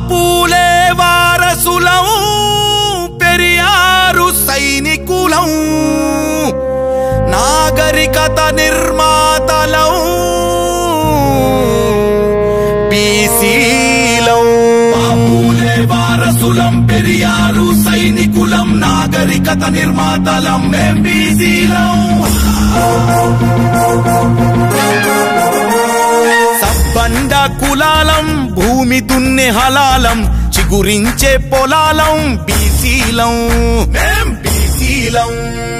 బాపులే వారసులం పెరియారు సైనికులం నాగరికత నిర్మాతలం బీసీలం బాపులే వారసులం పెరియారు సైనికులం నాగరికత నిర్మాతలం మేం బీసీలం సబ్బండ కులాలం భూమి దున్నే హలాలం చిగురించే పొలాలం బీసీలం మేం బీసీలం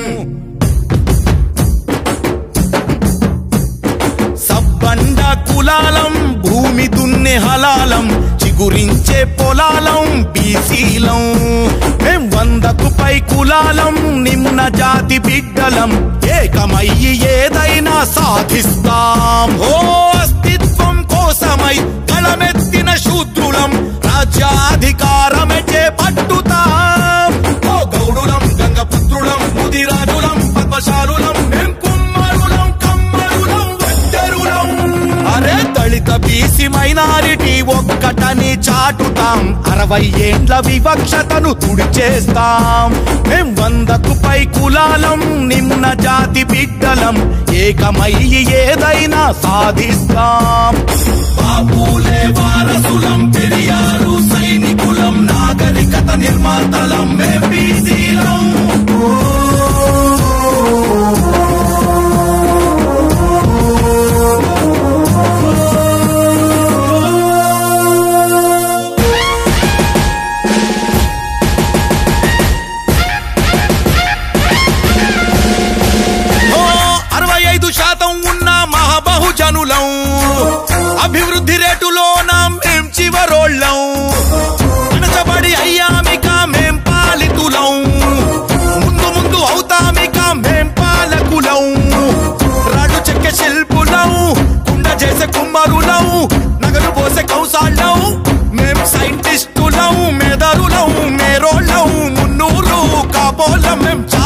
సబ్బండ కులాలం భూమి దున్నే హలాలం చిగురించే పొలాలం బీసీలం మేం వందకు పై కులాలం నిమ్న జాతి బిడ్డలం ఏకమయ్యి ఏదైనా సాధిస్తాం ఓ అస్తిత్వం కోసమై గళమెత్తిన శూద్రులం రాజ్యాధికారమే చేపట్టుతాం ఓ గౌడులం గంగపుత్రులం ముదిరాజులం పద్మశాలులం మేం కుమ్మరులం కమ్మరులం వడ్డరులం అరే దళిత బీసీ మైనారిటీ ఒక్కటని చాటుతాం అరవై ఏండ్ల వివక్షతను తుడిచేస్తాం మేం వందకు పై కులాలం నిమ్న జాతి బిడ్డలం ఏకమయ్యి ఏదైనా సాధిస్తాం బాబులే వారసులం పెరియారు సైనికులం నాగరికత నిర్మాతలం మేం బీసీలం ఓ అరవై ఐదు శాతం ఉన్న మహాబహుజనులం అభివృద్ధి రేటులోన మేం చివరోళ్ళం అణచబడి అయ్యామిక మేం పాలితులం ముందు ముందు అవుతామిక మేం పాలకులం రాడు చెక్కే శిల్పులం కుండ చేసే కుమ్మరులం నగలు పోసే కౌసాళ్ళం మేం సైంటిస్టులం మెదరులం మేరోళ్ళం మున్నూరు కాబోలం మేం